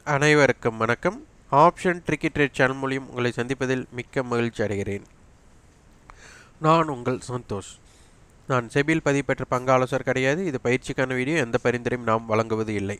அனைவருக்கும் வணக்கம் option tricky trade channel மூலியம் உங்களை சந்திப்பதில் மிக்க மகிழ்ச்சி அடைகிறேன் நான் உங்கள் சந்தோஷ் நான் செபியில் பதிவு பெற்ற பங்கு ஆலோசகர் கிடையாது இது பயிற்சிக்கான வீடியோ எந்த பரிந்துரையும் நாம் வழங்குவது இல்லை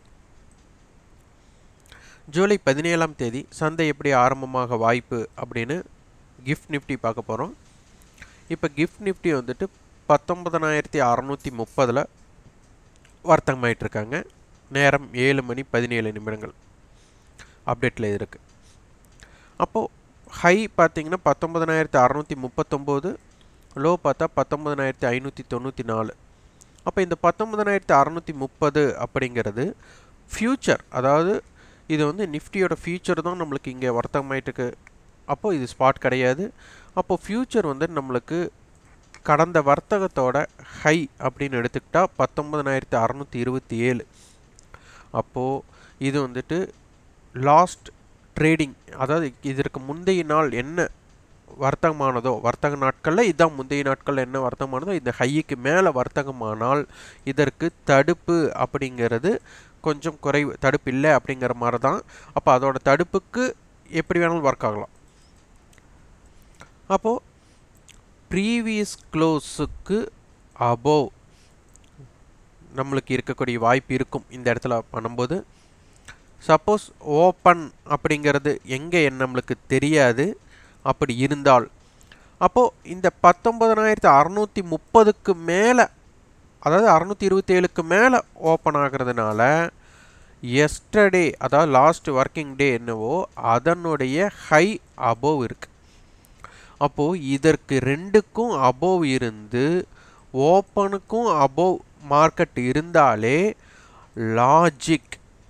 ஜூலை பதினேழாம் தேதி சந்தை எப்படி ஆரம்பமாக வாய்ப்பு அப்படின்னு கிஃப்ட் நிஃப்டி பார்க்க போகிறோம் இப்போ கிஃப்ட் நிஃப்டி வந்துட்டு பத்தொன்பதனாயிரத்தி அறநூற்றி முப்பதில் வர்த்தகமாயிட்டு இருக்காங்க நேரம் ஏழு மணி பதினேழு நிமிடங்கள் அப்டேட்டில் இருக்குது அப்போது ஹை பார்த்தீங்கன்னா பத்தொன்பதனாயிரத்தி அறநூற்றி முப்பத்தொம்போது லோ பார்த்தா பத்தொன்பதனாயிரத்தி ஐநூற்றி தொண்ணூற்றி நாலு அப்போ இந்த பத்தொன்பதனாயிரத்தி அறநூற்றி முப்பது அப்படிங்கிறது ஃப்யூச்சர் அதாவது இது வந்து நிஃப்டியோட ஃப்யூச்சர் தான் நம்மளுக்கு இங்கே வர்த்தகமாயிட்டுருக்கு அப்போது இது ஸ்பாட் கிடையாது அப்போது ஃப்யூச்சர் வந்து நம்மளுக்கு கடந்த வர்த்தகத்தோட ஹை அப்படின்னு எடுத்துக்கிட்டால் பத்தொன்பதனாயிரத்தி அறநூற்றி இருபத்தி ஏழு அப்போது இது வந்துட்டு லாஸ்ட் ட்ரேடிங் அதாவது இதற்கு முந்தைய நாள் என்ன வர்த்தகமானதோ வர்த்தக நாட்களில் இதுதான் முந்தைய நாட்களில் என்ன வர்த்தகமானதோ இந்த ஹைக்கு மேலே வர்த்தகமானால் இதற்கு தடுப்பு அப்படிங்கிறது கொஞ்சம் குறைவு தடுப்பு இல்லை அப்படிங்கிற மாதிரி தான் அப்போ அதோட தடுப்புக்கு எப்படி வேணாலும் ஒர்க் ஆகலாம் அப்போது ப்ரீவியஸ் க்ளோஸுக்கு அபோவ் நம்மளுக்கு இருக்கக்கூடிய வாய்ப்பு இருக்கும் இந்த இடத்துல பண்ணும்போது சப்போஸ் ஓப்பன் அப்படிங்கிறது எங்கே நம்மளுக்கு தெரியாது அப்படி இருந்தால் அப்போது இந்த பத்தொன்பதனாயிரத்தி அறநூற்றி முப்பதுக்கு மேலே அதாவது அறநூற்றி இருபத்தேழுக்கு மேலே ஓப்பன் ஆகிறதுனால எஸ்டர்டே அதாவது லாஸ்ட் ஒர்க்கிங் டே என்னவோ அதனுடைய ஹை அபோவ் இருக்குது அப்போது இதற்கு ரெண்டுக்கும் அபோவ் இருந்து ஓப்பனுக்கும் அபோவ் மார்க்கெட் இருந்தாலே லாஜிக்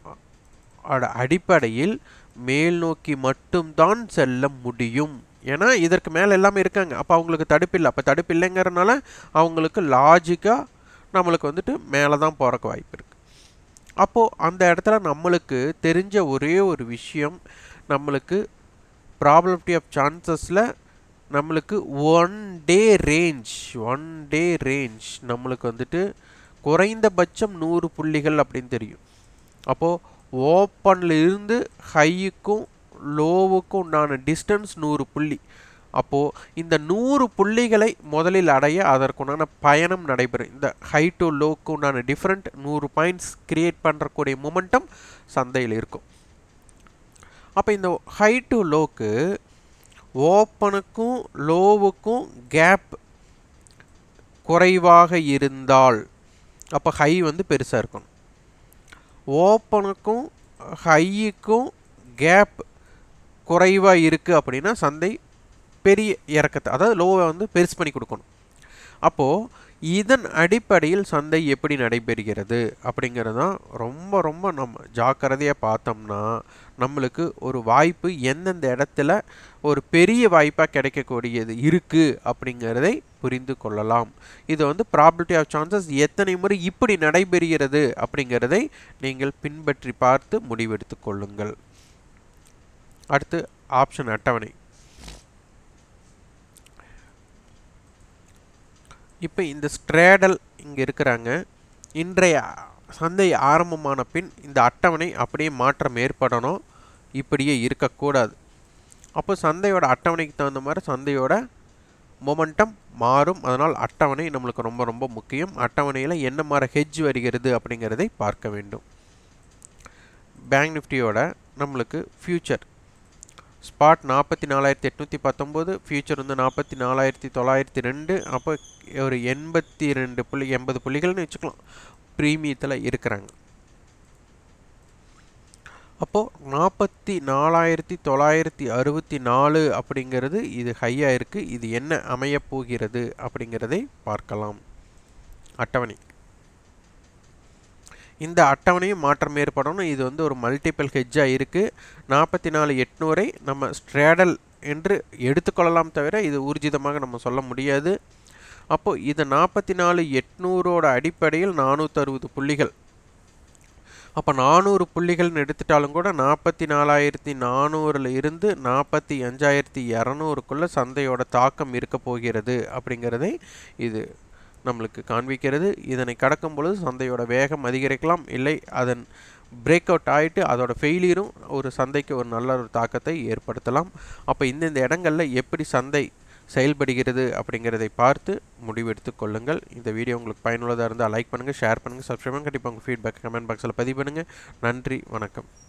அடிப்படையில் மேல் நோக்கி மட்டும்தான் செல்ல முடியும் ஏன்னா இதற்கு மேலே எல்லாமே இருக்காங்க அப்போ அவங்களுக்கு தடுப்பு இல்லை அப்போ தடுப்பு இல்லைங்கிறனால அவங்களுக்கு லாஜிக்காக நம்மளுக்கு வந்துட்டு மேலே தான் போகிறக்கு வாய்ப்பு இருக்குது அப்போது அந்த இடத்துல நம்மளுக்கு தெரிஞ்ச ஒரே ஒரு விஷயம் நம்மளுக்கு ப்ராபபிலிட்டி ஆஃப் சான்சஸில் நம்மளுக்கு one day range one day range நம்மளுக்கு வந்துட்டு குறைந்தபட்சம் நூறு புள்ளிகள் அப்படின்னு தெரியும் அப்போது ஓப்பனில் இருந்து ஹையுக்கும் லோவுக்கும் உண்டான டிஸ்டன்ஸ் நூறு புள்ளி அப்போது இந்த நூறு புள்ளிகளை முதலில் அடைய அதற்குண்டான பயணம் நடைபெறும் இந்த ஹை டு லோவுக்கு உண்டான டிஃப்ரெண்ட் நூறு பாயிண்ட்ஸ் கிரியேட் பண்ணுறக்கூடிய மூமெண்டம் சந்தையில் இருக்கும் அப்போ இந்த ஹை டு லோக்கு ஓப்பனுக்கும் லோவுக்கும் கேப் குறைவாக இருந்தால் அப்போ ஹை வந்து பெருசாக இருக்கணும் ஓப்பனுக்கும் ஹையுக்கும் கேப் குறைவாக இருக்குது அப்படின்னா சந்தை பெரிய இறக்கத்தை அதாவது லோவை வந்து பெருசு பண்ணி கொடுக்கணும் அப்போது இதன் அடிப்படையில் சந்தை எப்படி நடைபெறுகிறது அப்படிங்கிறது தான் ரொம்ப ரொம்ப நம்ம ஜாக்கிரதையாக பார்த்தோம்னா நம்மளுக்கு ஒரு வாய்ப்பு எந்தெந்த இடத்துல ஒரு பெரிய வாய்ப்பாக கிடைக்கக்கூடியது இருக்குது அப்படிங்கிறதை புரிந்து கொள்ளலாம் இது வந்து ப்ராபிலிட்டி ஆஃப் சான்சஸ் எத்தனை முறை இப்படி நடைபெறுகிறது அப்படிங்கிறதை நீங்கள் பின்பற்றி பார்த்து முடிவெடுத்து கொள்ளுங்கள் அடுத்து ஆப்ஷன் அட்டவணை இப்போ இந்த ஸ்ட்ரேடல் இங்கே இருக்கிறாங்க இன்றைய சந்தை ஆரம்பமான பின் இந்த அட்டவணை அப்படியே மாற்றம் ஏற்படணும் இப்படியே இருக்கக்கூடாது அப்போ சந்தையோட அட்டவணைக்கு தகுந்த மாதிரி சந்தையோட மொமெண்டம் மாறும் அதனால் அட்டவணை நம்மளுக்கு ரொம்ப ரொம்ப முக்கியம் அட்டவணையில் என்ன மாதிரி ஹெஜ் வருகிறது அப்படிங்கிறதை பார்க்க வேண்டும் பேங்க் நிஃப்டியோட நம்மளுக்கு ஃப்யூச்சர் ஸ்பாட் நாற்பத்தி நாலாயிரத்தி எட்நூற்றி பத்தொம்போது ஃபியூச்சர் வந்து நாற்பத்தி நாலாயிரத்தி தொள்ளாயிரத்தி ரெண்டு அப்போ ஒரு எண்பத்தி ரெண்டு புள்ளி எண்பது புள்ளிகள்னு வச்சுக்கலாம் ப்ரீமியத்தில் இருக்கிறாங்க அப்போது நாற்பத்தி நாலாயிரத்தி தொள்ளாயிரத்தி அறுபத்தி நாலு அப்படிங்கிறது இது ஹையாக இருக்குது இது என்ன அமையப்போகிறது அப்படிங்கிறதை பார்க்கலாம் அட்டவணை இந்த அட்டவணையும் மாற்றம் ஏற்படணும் இது வந்து ஒரு மல்டிபிள் ஹெஜ்ஜாக இருக்குது நாற்பத்தி நாலு எட்நூறை நம்ம ஸ்ட்ரேடல் என்று எடுத்துக்கொள்ளலாம் தவிர இது ஊர்ஜிதமாக நம்ம சொல்ல முடியாது அப்போது இது நாற்பத்தி நாலு எட்நூறோட அடிப்படையில் நானூற்றறுபது புள்ளிகள் அப்போ நானூறு புள்ளிகள்னு எடுத்துட்டாலும் கூட நாற்பத்தி நாலாயிரத்தி நானூறில் இருந்து நாற்பத்தி அஞ்சாயிரத்தி இரநூறுக்குள்ளே சந்தையோட தாக்கம் இருக்க போகிறது அப்படிங்கிறதை இது நம்மளுக்கு காண்பிக்கிறது இதனை கடக்கும் பொழுது சந்தையோட வேகம் அதிகரிக்கலாம் இல்லை அதன் பிரேக் அவுட் ஆகிட்டு அதோட ஃபெயிலியரும் ஒரு சந்தைக்கு ஒரு நல்ல ஒரு தாக்கத்தை ஏற்படுத்தலாம் அப்போ இந்தந்த இடங்களில் எப்படி சந்தை செயல்படுகிறது அப்படிங்கிறதை பார்த்து முடிவெடுத்து கொள்ளுங்கள் இந்த வீடியோ உங்களுக்கு பயனுள்ளதாக இருந்தால் லைக் பண்ணுங்கள் ஷேர் பண்ணுங்கள் சப்ஸ்கிரைப் பண்ணுங்கள் கண்டிப்பாக உங்கள் ஃபீட்பேக் கமெண்ட் பாக்ஸில் பதிவு பண்ணுங்கள் நன்றி வணக்கம்